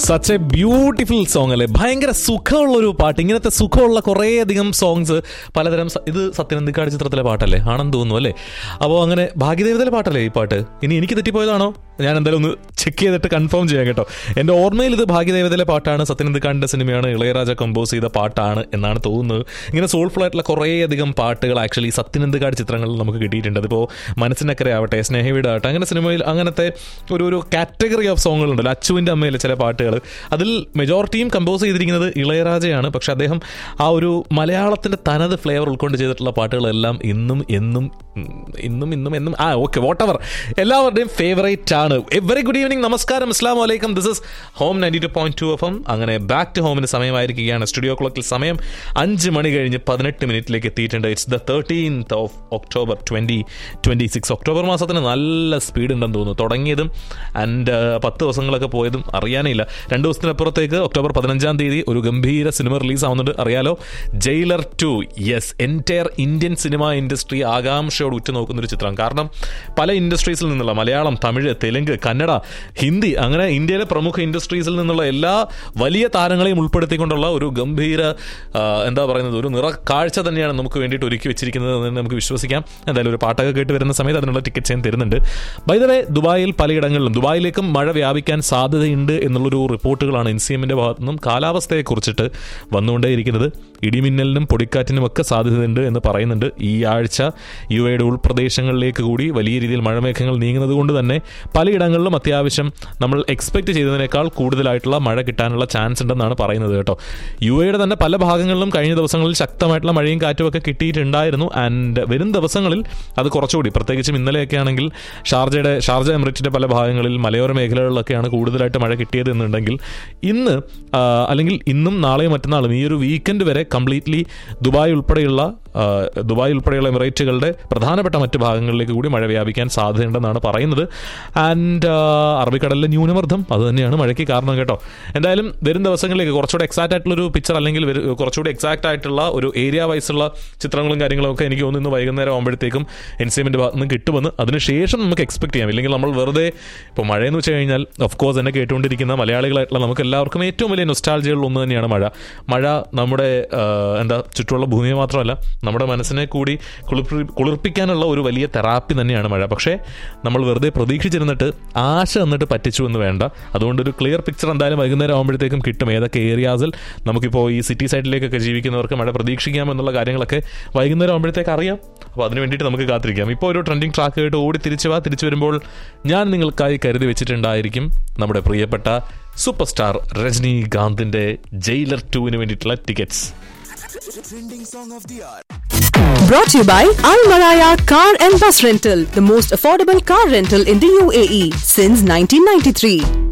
Such A beautiful song അല്ലേ ഭയങ്കര സുഖമുള്ള ഒരു പാട്ട് ഇങ്ങനത്തെ സുഖമുള്ള കുറേയധികം സോങ്സ് പലതരം സ- ഇത് സത്യനന്ദിക്കാട് ചിത്രത്തിലെ പാട്ടല്ലേ ആണെന്ന് തോന്നുന്നു അല്ലേ അപ്പോൾ അങ്ങനെ ഭാഗ്യദേവതയിലെ പാട്ടല്ലേ ഈ പാട്ട് ഇനി എനിക്ക് തെറ്റിപ്പോയതാണോ ഞാൻ എന്തായാലും ഒന്ന് ചെക്ക് ചെയ്തിട്ട് കൺഫേം ചെയ്യാം കേട്ടോ എൻ്റെ ഓർമ്മയിൽ ഇത് ഭാഗ്യദേവതയിലെ പാട്ടാണ് സത്യനന്ദിക്കാടിൻ്റെ സിനിമയാണ് ഇളയരാജ കമ്പോസ് ചെയ്ത പാട്ടാണ് എന്നാണ് തോന്നുന്നത് ഇങ്ങനെ സോൾഫുൾ ആയിട്ടുള്ള കുറേയധികം പാട്ടുകൾ ആക്ച്വലി സത്യനന്ദിക്കാട് ചിത്രങ്ങളിൽ നമുക്ക് കിട്ടിയിട്ടുണ്ട് അതിപ്പോൾ മനസ്സിനക്കരെ ആവട്ടെ സ്നേഹവീട് ആവട്ടെ അങ്ങനെ സിനിമയിൽ അങ്ങനത്തെ ഒരു ഒരു കാറ്റഗറി ഓഫ് സോങ്ങുകളുണ്ടല്ലോ അച്ചുവിൻ്റെ അമ്മയിലെ ചില പാട്ടുകൾ അതിൽ മെജോറിറ്റിയും കമ്പോസ് ചെയ്തിരിക്കുന്നത് ഇളയരാജയാണ് പക്ഷെ അദ്ദേഹം ആ ഒരു മലയാളത്തിൻ്റെ തനത് ഫ്ലേവർ ഉൾക്കൊണ്ട് ചെയ്തിട്ടുള്ള പാട്ടുകളെല്ലാം ഇന്നും എന്നും ഉം, ഇന്നും ഇന്നും എന്നും ആ ഓക്കെ വാട്ട് എവർ എല്ലാവരുടെയും ഫേവറേറ്റ് ആണ് വെരി ഗുഡ് ഈവനിങ് നമസ്കാരം അസ്ലാം വലൈക്കും this is home ninety two point two F M അങ്ങനെ ബാക്ക് ടു ഹോമിന് സമയമായിരിക്കുകയാണ് സ്റ്റുഡിയോ ക്ലോക്കിൽ സമയം അഞ്ച് മണി കഴിഞ്ഞ് പതിനെട്ട് മിനിറ്റിലേക്ക് എത്തിയിട്ടുണ്ട് it's the thirteenth of October twenty twenty six October മാസത്തിന് നല്ല സ്പീഡ് ഉണ്ടെന്ന് തോന്നുന്നു തുടങ്ങിയതും ആൻഡ് പത്ത് ദിവസങ്ങളൊക്കെ പോയതും അറിയാനില്ല രണ്ട് ദിവസത്തിനപ്പുറത്തേക്ക് ഒക്ടോബർ പതിനഞ്ചാം തീയതി ഒരു ഗംഭീര സിനിമ റിലീസ് ആവുന്നുണ്ട് അറിയാലോ Jailer two yes entire Indian cinema industry ആകാംക്ഷയോട് ഉറ്റുനോക്കുന്ന ഒരു ചിത്രം കാരണം പല ഇൻഡസ്ട്രീസിൽ നിന്നുള്ള മലയാളം തമിഴ് തെലുങ്ക് കന്നഡ ഹിന്ദി അങ്ങനെ ഇന്ത്യയിലെ പ്രമുഖ ഇൻഡസ്ട്രീസിൽ നിന്നുള്ള എല്ലാ വലിയ താരങ്ങളെയും ഉൾപ്പെടുത്തിക്കൊണ്ടുള്ള ഒരു ഗംഭീര ആ, എന്താ പറയുന്നത് ഒരു നിറ കാഴ്ച തന്നെയാണ് നമുക്ക് വേണ്ടിയിട്ട് ഒരുക്കി വെച്ചിരിക്കുന്നത് എന്ന് നമുക്ക് വിശ്വസിക്കാം എന്തായാലും ഒരു പാട്ടൊക്കെ കേട്ട് വരുന്ന സമയത്ത് അതിനുള്ള ടിക്കറ്റ്സ് ഞാൻ തരുന്നുണ്ട് ബൈ ദ വേ ദുബായിൽ പലയിടങ്ങളിലും ദുബായിലേക്കും മഴ വ്യാപിക്കാൻ സാധ്യതയുണ്ട് എന്നുള്ളൊരു റിപ്പോർട്ടുകളാണ് എൻ സി എമ്മിൻ്റെ ഭാഗത്തു നിന്നും കാലാവസ്ഥയെക്കുറിച്ചിട്ട് വന്നുകൊണ്ടേയിരിക്കുന്നത് ഇടിമിന്നലിനും പൊടിക്കാറ്റിനും ഒക്കെ സാധ്യതയുണ്ട് എന്ന് പറയുന്നുണ്ട് ഈ ആഴ്ച യു എയുടെ ഉൾപ്രദേശങ്ങളിലേക്ക് കൂടി വലിയ രീതിയിൽ മഴമേഘങ്ങൾ നീങ്ങുന്നത് കൊണ്ട് തന്നെ പലയിടങ്ങളിലും അത്യാവശ്യം നമ്മൾ എക്സ്പെക്ട് ചെയ്തതിനേക്കാൾ കൂടുതലായിട്ടുള്ള മഴ കിട്ടാനുള്ള ചാൻസ് ഉണ്ടെന്നാണ് പറയുന്നത് കേട്ടോ യു എയുടെ തന്നെ പല ഭാഗങ്ങളിലും കഴിഞ്ഞ ദിവസങ്ങളിൽ ശക്തമായിട്ടുള്ള മഴയും കാറ്റും ഒക്കെ കിട്ടിയിട്ടുണ്ടായിരുന്നു ആൻഡ് വരും ദിവസങ്ങളിൽ അത് കുറച്ചുകൂടി പ്രത്യേകിച്ചും ഇന്നലെയൊക്കെ ആണെങ്കിൽ ഷാർജയുടെ ഷാർജ എമിറേറ്റിന്റെ പല ഭാഗങ്ങളിൽ മലയോര മേഖലകളിലൊക്കെയാണ് കൂടുതലായിട്ട് മഴ കിട്ടിയത് എന്നുണ്ടെങ്കിൽ ഇന്ന് ആ, അല്ലെങ്കിൽ ഇന്നും നാളെയും മറ്റന്നാളും ഈ ഒരു വീക്കെൻഡ് വരെ കംപ്ലീറ്റ്ലി ദുബായ് ഉൾപ്പെടെയുള്ള ആ, ദുബായ് ഉൾപ്പെടെയുള്ള എമിറേറ്റുകളുടെ പ്രധാനപ്പെട്ട മറ്റ് ഭാഗങ്ങളിലേക്ക് കൂടി മഴ വ്യാപിക്കാൻ സാധ്യതയുണ്ടെന്നാണ് പറയുന്നത് ആൻഡ് അറബിക്കടലിലെ ന്യൂനമർദ്ദം അത് തന്നെയാണ് മഴയ്ക്ക് കാരണം കേട്ടോ എന്തായാലും വരും ദിവസങ്ങളിലേക്ക് കുറച്ചുകൂടെ എക്സാക്റ്റ് ആയിട്ടുള്ളൊരു പിക്ചർ അല്ലെങ്കിൽ വരു- കുറച്ചുകൂടി എക്സാക്റ്റ് ആയിട്ടുള്ള ഒരു ഏരിയ വൈസുള്ള ചിത്രങ്ങളും കാര്യങ്ങളും ഒക്കെ എനിക്ക് തോന്നുന്നു ഇന്ന് വൈകുന്നേരം ആകുമ്പോഴത്തേക്കും എൻ സി എമ്മിൻ്റെ ഭാഗത്ത് നിന്ന് കിട്ടുമെന്ന് അതിനുശേഷം നമുക്ക് എക്സ്പെക്ട് ചെയ്യാം ഇല്ലെങ്കിൽ നമ്മൾ വെറുതെ ഇപ്പോൾ മഴയെന്ന് വെച്ച് കഴിഞ്ഞാൽ ഓഫ് കോഴ്സ് എന്നെ കേട്ടുകൊണ്ടിരിക്കുന്ന മലയാളികളായിട്ടുള്ള നമുക്ക് എല്ലാവർക്കും ഏറ്റവും വലിയ നൊസ്റ്റാൾജികളിൽ ഒന്ന് തന്നെയാണ് മഴ മഴ നമ്മുടെ ആ, എന്താ ചുറ്റുമുള്ള ഭൂമിയെ മാത്രമല്ല നമ്മുടെ മനസ്സിനെ കൂടി കുളിർപ്പി കുളിർപ്പിക്കാനുള്ള ഒരു വലിയ തെറാപ്പി തന്നെയാണ് മഴ പക്ഷേ നമ്മൾ വെറുതെ പ്രതീക്ഷിച്ചിരുന്നിട്ട് ആശ എന്നിട്ട് പറ്റിച്ചു എന്ന് വേണ്ട അതുകൊണ്ട് ഒരു ക്ലിയർ പിക്ചർ എന്തായാലും വൈകുന്നേരം ആകുമ്പോഴത്തേക്കും കിട്ടും ഏതൊക്കെ ഏരിയാസിൽ നമുക്കിപ്പോൾ ഈ സിറ്റി സൈഡിലേക്കൊക്കെ ജീവിക്കുന്നവർക്ക് മഴ പ്രതീക്ഷിക്കാം എന്നുള്ള കാര്യങ്ങളൊക്കെ വൈകുന്നേരം ആകുമ്പോഴത്തേക്ക് അറിയാം അപ്പോൾ അതിന് വേണ്ടിയിട്ട് നമുക്ക് കാത്തിരിക്കാം ഇപ്പോൾ ഒരു ട്രെൻഡിങ് ട്രാക്ക് ആയിട്ട് ഓടി തിരിച്ചു വാ തിരിച്ചു വരുമ്പോൾ ഞാൻ നിങ്ങൾക്കായി കരുതി വെച്ചിട്ടുണ്ടായിരിക്കും നമ്മുടെ പ്രിയപ്പെട്ട സൂപ്പർ സ്റ്റാർ രജനീകാന്തിൻ്റെ ജയിലർ ടുവിന് വേണ്ടിയിട്ടുള്ള tickets Trending song of the hour. Brought to you by Al Maraya Car and Bus Rental, the most affordable car rental in the UAE since 1993.